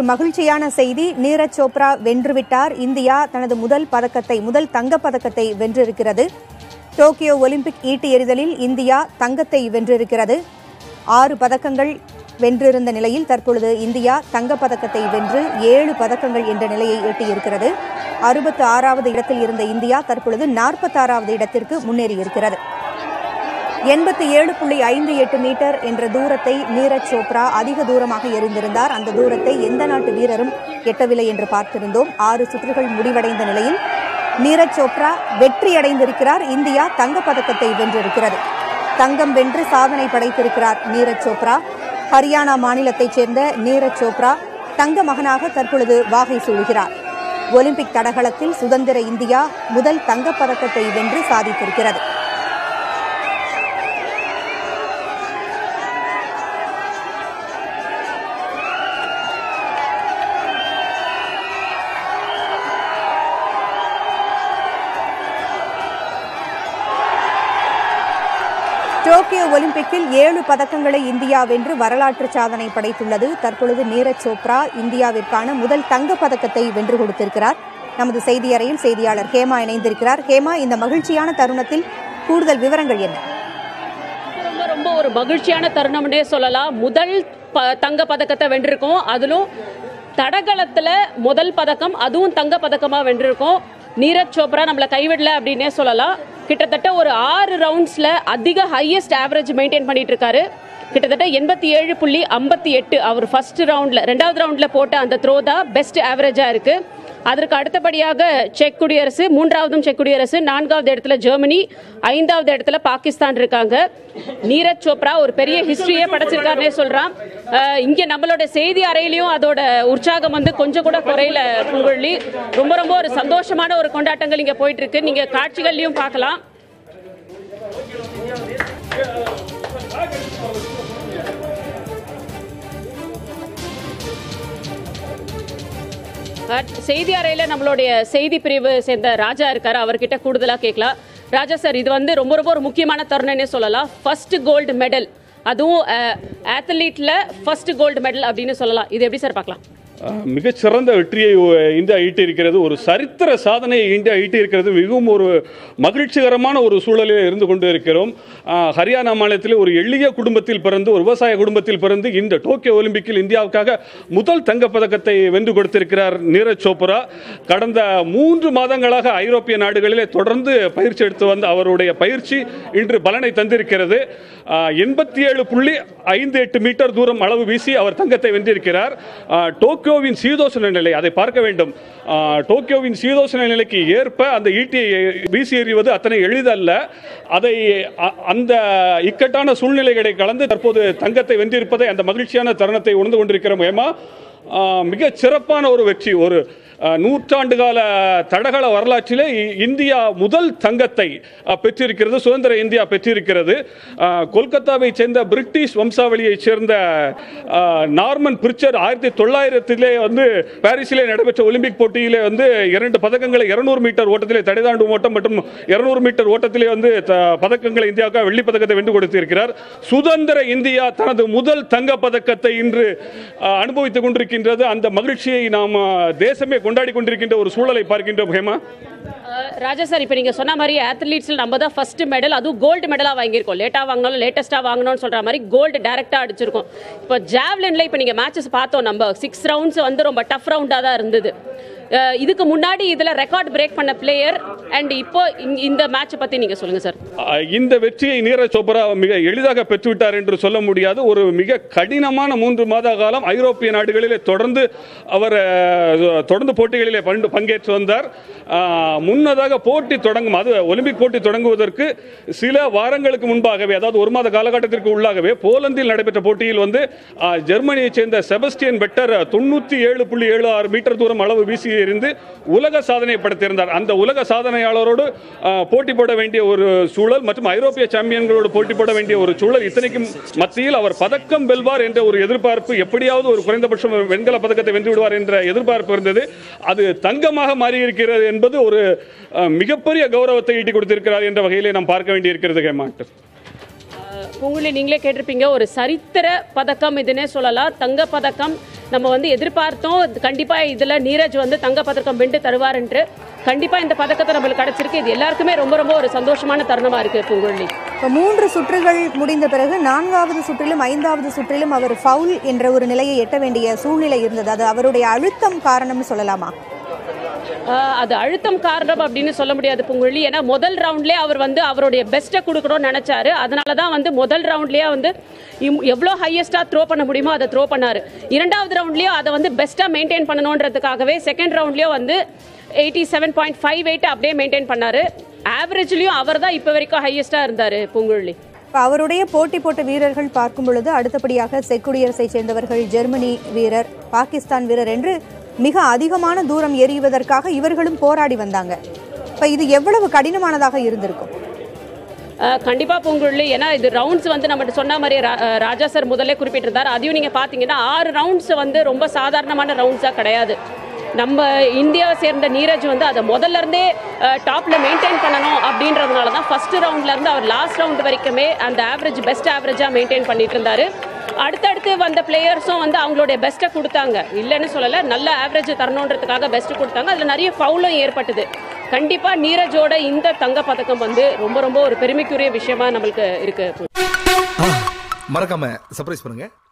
சற்று மகிழ்ச்சியான செய்தி நீரஜ் சோப்ரா வென்றுவிட்டார் இந்தியா தனது முதல் பதக்கத்தை முதல் தங்கப் பதக்கத்தை வென்றிருக்கிறது டோக்கியோ ஒலிம்பிக் ஈட்டி எறிதலில் இந்தியா தங்கத்தை வென்றிருக்கிறது ஆறு பதக்கங்கள் வென்றிருந்த நிலையில் தற்பொழுது இந்தியா தங்கப் பதக்கத்தை வென்று ஏழு பதக்கங்கள் என்ற நிலையை எட்டியிருக்கிறது அறுபத்து ஆறாவது இடத்தில் இருந்த இந்தியா தற்பொழுது நாற்பத்தாறாவது இடத்திற்கு முன்னேறியிருக்கிறது எண்பத்தி ஏழு புள்ளி ஐந்து எட்டு மீட்டர் என்ற தூரத்தை நீரஜ் சோப்ரா அதிக தூரமாக எறிந்திருந்தார் அந்த தூரத்தை எந்த நாட்டு வீரரும் எட்டவில்லை என்று பார்த்திருந்தோம் ஆறு சுற்றுகள் முடிவடைந்த நிலையில் நீரஜ் சோப்ரா வெற்றியடைந்திருக்கிறார் இந்தியா தங்கப்பதக்கத்தை வென்றிருக்கிறது தங்கம் வென்று சாதனை படைத்திருக்கிறார் நீரஜ் சோப்ரா ஹரியானா மாநிலத்தைச் சேர்ந்த நீரஜ் சோப்ரா தங்க மகனாக தற்பொழுது வாகை சூடுகிறார் ஒலிம்பிக் தடகளத்தில் சுதந்திர இந்தியா முதல் தங்கப்பதக்கத்தை வென்று சாதித்திருக்கிறது டோக்கியோ ஒலிம்பிக்கில் ஏழு பதக்கங்களை இந்தியா வென்று வரலாற்று சாதனை படைத்துள்ளது தற்பொழுது நீரஜ் சோப்ரா இந்தியாவிற்கான முதல் தங்கப் பதக்கத்தை வென்று கொடுத்திருக்கிறார் நமது செய்தி அறையில் செய்தியாளர் ஹேமா இணைந்திருக்கிறார் ஹேமா இந்த மகிழ்ச்சியான தருணத்தில் கூடுதல் விவரங்கள் என்ன ரொம்ப ரொம்ப ஒரு மகிழ்ச்சியான தருணம்னே சொல்லலாம் முதல் ப தங்க பதக்கத்தை வென்றிருக்கோம் அதிலும் தடகளத்துல முதல் பதக்கம் அதுவும் தங்க பதக்கமா வென்றிருக்கோம் நீரஜ் சோப்ரா நம்மளை கைவிடல அப்படின்னே சொல்லலாம் கிட்டத்தட்ட ஒரு ஆறு ரவுண்ட்ஸ்ல அதிக ஹையஸ்ட் ஆவரேஜ் மெயின்டைன் பண்ணிட்டு இருக்காரு கிட்டத்தட்ட எண்பத்தி ஏழு புள்ளி ஐம்பத்தி எட்டு அவர் ஃபர்ஸ்ட் ரவுண்ட்ல ரெண்டாவது ரவுண்ட்ல போட்ட அந்த த்ரோ தான் பெஸ்ட் ஆவரேஜா இருக்கு அதற்கு அடுத்தபடியாக செக் குடியரசு மூன்றாவதும் செக் குடியரசு நான்காவது இடத்துல ஜெர்மனி ஐந்தாவது இடத்துல பாகிஸ்தான் இருக்காங்க நீரஜ் சோப்ரா ஒரு பெரிய ஹிஸ்டரியே படைச்சிருக்காருனே சொல்றான் அஹ் இங்க நம்மளோட செய்தி அறையிலையும் அதோட உற்சாகம் வந்து கொஞ்சம் கூட குறையல புகழி ரொம்ப ரொம்ப ஒரு சந்தோஷமான ஒரு கொண்டாட்டங்கள் இங்க போயிட்டு இருக்கு நீங்க காட்சிகள்லயும் பார்க்கலாம் அஹ் செய்தி அறையில நம்மளுடைய செய்தி பிரிவு சேர்ந்த ராஜா இருக்காரு அவர்கிட்ட கூடுதலா கேட்கலாம் ராஜா சார் இது வந்து ரொம்ப ரொம்ப ஒரு முக்கியமான தருணம்னே சொல்லலாம் ஃபர்ஸ்ட் கோல்டு மெடல் அதுவும் ஆத்லீட்ல ஃபர்ஸ்ட் கோல்டு மெடல் அப்படின்னு சொல்லலாம் இது எப்படி சார் பார்க்கலாம் அஹ், மிகச்சிறந்த வெற்றியை அஹ், இந்தியா ஈட்டி இருக்கிறது ஒரு சரித்திர சாதனையை இந்தியா ஈட்டி இருக்கிறது மிகவும் ஒரு மகிழ்ச்சிகரமான ஒரு சூழலில் இருந்து கொண்டு இருக்கிறோம் அஹ், ஹரியானா மாநிலத்தில் ஒரு எளிய குடும்பத்தில் பிறந்து ஒரு விவசாய குடும்பத்தில் பிறந்து இந்த டோக்கியோ ஒலிம்பிக்கில் இந்தியாவுக்காக முதல் தங்கப் பதக்கத்தை வென்று கொடுத்திருக்கிறார் நீரஜ் சோப்ரா கடந்த மூன்று மாதங்களாக ஐரோப்பிய நாடுகளிலே தொடர்ந்து பயிற்சி எடுத்து வந்த அவருடைய பயிற்சி இன்று பலனை தந்திருக்கிறது எண்பத்தி ஏழு புள்ளி ஐந்து எட்டு மீட்டர் தூரம் அளவு வீசி அவர் தங்கத்தை வென்றிருக்கிறார் ஆஹ், டோக்கியோவின் சீதோஷண நிலை அதை பார்க்க வேண்டும் ஆஹ், டோக்கியோவின் சீதோஷண நிலைக்கு ஏற்ப அந்த ஈட்டியை வீசி எறிவது அத்தனை எளிதல்ல அதை அ- அந்த இக்கட்டான சூழ்நிலைகளை கலந்து தற்போது தங்கத்தை வென்றிருப்பதை அந்த மகிழ்ச்சியான தருணத்தை உணர்ந்து கொண்டிருக்கிறோம் ஏமா மிக சிறப்பான ஒரு வெற்றி ஒரு அஹ், நூற்றாண்டு கால தடகள வரலாற்றிலே இ- இந்தியா முதல் தங்கத்தை அஹ், பெற்றிருக்கிறது சுதந்திர இந்தியா பெற்றிருக்கிறது அஹ், கொல்கத்தாவை சேர்ந்த பிரிட்டிஷ் வம்சாவளியைச் சேர்ந்த அஹ், நார்மன் பிரிச்சர் ஆயிரத்தி தொள்ளாயிரத்திலே வந்து பாரிஸிலே நடைபெற்ற ஒலிம்பிக் போட்டியிலே வந்து இரண்டு பதக்கங்களை இருநூறு மீட்டர் ஓட்டத்திலே தடை தாண்டும் ஓட்டம் மற்றும் இருநூறு மீட்டர் ஓட்டத்திலே வந்து த- பதக்கங்களை இந்தியாவுக்கு வெள்ளி பதக்கத்தை வென்று கொடுத்திருக்கிறார் சுதந்திர இந்தியா தனது முதல் தங்க பதக்கத்தை இன்று அஹ், அனுபவித்துக் கொண்டிருக்கின்றது அந்த மகிழ்ச்சியை நாம் அஹ், தேசமே கொண்டாடி கொண்டிருக்கின்ற ஒரு சூழலை பார்க்கின்றோம் ஹேமா அஹ் ராஜா சார் இப்போ நீங்கள் சொன்ன மாதிரி ஆத்லீட்ஸில் நம்ம தான் ஃபர்ஸ்ட் மெடல் அதுவும் கோல்டு மெடலாக வாங்கியிருக்கோம் லேட்டாக வாங்கினாலும் லேட்டஸ்ட்டாக வாங்கணும்னு சொல்கிற மாதிரி கோல்டு டேரெக்டாக அடிச்சிருக்கோம் இப்போ ஜாவ்லின்ல இப்போ நீங்கள் மேட்சஸ் பார்த்தோம் நம்ம சிக்ஸ் ரவுண்ட்ஸ் வந்து ரொம்ப டஃப் ரவுண்டாக தான் இருந்தது அஹ் இதுக்கு முன்னாடி இதில் ரெக்கார்ட் பிரேக் பண்ண பிளேயர் அண்ட் இப்போ இங்க- இந்த மேட்சை பற்றி நீங்கள் சொல்லுங்கள் சார் அஹ், இந்த வெற்றியை நீரஜ் சோப்ரா மிக எளிதாக பெற்றுவிட்டார் என்று சொல்ல முடியாது ஒரு மிக கடினமான மூன்று மாத காலம் ஐரோப்பிய நாடுகளிலே தொடர்ந்து அவர் அஹ், தொடர்ந்து போட்டிகளிலே பண்டு- பங்கேற்று வந்தார் அஹ், முன்னதாக போட்டி தொடங்கும் அது ஒலிம்பிக் போட்டி தொடங்குவதற்கு சில வாரங்களுக்கு முன்பாகவே அதாவது ஒரு மாத காலகட்டத்திற்கு உள்ளாகவே போலந்தில் நடைபெற்ற போட்டியில் வந்து அஹ், ஜெர்மனியைச் சேர்ந்த செபஸ்டியன் பெட்டர் தொண்ணூற்றி ஏழு புள்ளி ஏழு ஆறு மீட்டர் தூரம் அளவு வீசி எறிந்து உலக சாதனை படைத்திருந்தார் அந்த உலக சாதனையாளரோடு அஹ், போட்டி போட வேண்டிய ஒரு சூழல் மற்றும் ஐரோப்பிய சாம்பியன்களோடு போட்டி போட வேண்டிய ஒரு சூழல் இத்தனைக்கும் மத்தியில் அவர் பதக்கம் வெல்வார் என்ற ஒரு எதிர்பார்ப்பு எப்படியாவது ஒரு குறைந்தபட்சம் வெண்கல பதக்கத்தை வென்று விடுவார் என்ற எதிர்பார்ப்பு இருந்தது அது தங்கமாக மாறியிருக்கிறது என்பது ஒரு அஹ், மிகப்பெரிய கௌரவத்தை ஈட்டி கொடுத்திருக்கிறார் என்ற வகையிலே நாம் பார்க்க வேண்டியிருக்கிறது ஹேமாட் பூங்குழலி நீங்களே கேட்டிருப்பீங்க ஒரு சரித்திர பதக்கம் இதுன்னே சொல்லலாம் தங்க பதக்கம் நம்ம வந்து எதிர்பார்த்தோம் கண்டிப்பா இதுல நீரஜ் வந்து தங்க பதக்கம் வென்று தருவார் கண்டிப்பா இந்த பதக்கத்தை நம்மளுக்கு கிடைச்சிருக்கு இது எல்லாருக்குமே ரொம்ப ரொம்ப ஒரு சந்தோஷமான தருணமா இருக்கு பூங்குழலி இப்போ மூன்று சுற்றுகள் முடிந்த பிறகு நான்காவது சுற்றிலும் ஐந்தாவது சுற்றிலும் அவர் ஃபவுல் என்ற ஒரு நிலையை எட்ட வேண்டிய சூழ்நிலை இருந்தது அது அவருடைய அழுத்தம் காரணம்னு சொல்லலாமா ஆஹ் அது அழுத்தம் காரணம் அப்படின்னு சொல்ல முடியாது பூங்குழலி ஏன்னா முதல் ரவுண்ட்லயே அவர் வந்து அவருடைய பெஸ்ட்டை கொடுக்கணும்னு நினைச்சாரு அதனால தான் வந்து முதல் ரவுண்ட்லயே வந்து இம்- எவ்வளோ ஹையஸ்டா த்ரோ பண்ண முடியுமோ அதை த்ரோ பண்ணாரு இரண்டாவது ரவுண்ட்லயும் அதை வந்து பெஸ்ட்டா மெயின்டைன் பண்ணணுன்றதுக்காகவே செகண்ட் ரவுண்ட்லயும் வந்து eighty seven point five eight அப்படியே மெயின்டைன் பண்ணாரு ஆவரேஜ்லயும் அவர் தான் இப்போ வரைக்கும் ஹையஸ்டா இருந்தாரு பூங்குழலி இப்போ அவருடைய போட்டி போட்ட வீரர்கள் பார்க்கும் பொழுது அடுத்தபடியாக செக் குடியரசை சேர்ந்தவர்கள் ஜெர்மனி வீரர் பாகிஸ்தான் வீரர் என்று மிக அதிகமான தூரம் எறிவதற்காக இவர்களும் போராடி வந்தாங்க இப்போ இது எவ்வளவு கடினமானதாக இருந்திருக்கும் அஹ் கண்டிப்பா பூங்குழலி ஏன்னா இது ரவுண்ட்ஸ் வந்து நம்ம சொன்ன மாதிரி ரா- அஹ் ராஜா சார் முதல்ல குறிப்பிட்டிருந்தார் அதையும் நீங்க பாத்தீங்கன்னா ஆறு ரவுண்ட்ஸ் வந்து ரொம்ப சாதாரணமான ரவுண்ட்ஸா கிடையாது நம்ம இந்தியாவை சேர்ந்த நீரஜ் வந்து அதை முதல்ல இருந்தே டாப்ல மெயின்டைன் பண்ணணும் அப்படின்றதுனால தான் ஃபர்ஸ்ட் ரவுண்ட்ல இருந்து அவர் லாஸ்ட் ரவுண்ட் வரைக்குமே அந்த ஆவரேஜ் பெஸ்ட் ஆவரேஜா மெயின்டைன் பண்ணிட்டு இருந்தாரு அடுத்தடுத்து வந்த பிளேயர்ஸும் வந்து அவங்களுடைய பெஸ்ட்டை கொடுத்தாங்க இல்லைன்னு சொல்லலை நல்ல ஆவரேஜ் தரணுன்றதுக்காக பெஸ்ட் கொடுத்தாங்க அதில் நிறைய ஃபவுலும் ஏற்பட்டது கண்டிப்பாக நீரஜோட இந்த தங்க பதக்கம் வந்து ரொம்ப ரொம்ப ஒரு பெருமைக்குரிய விஷயமா நம்மளுக்கு இருக்கு மறக்காம சர்ப்ரைஸ் பண்ணுங்க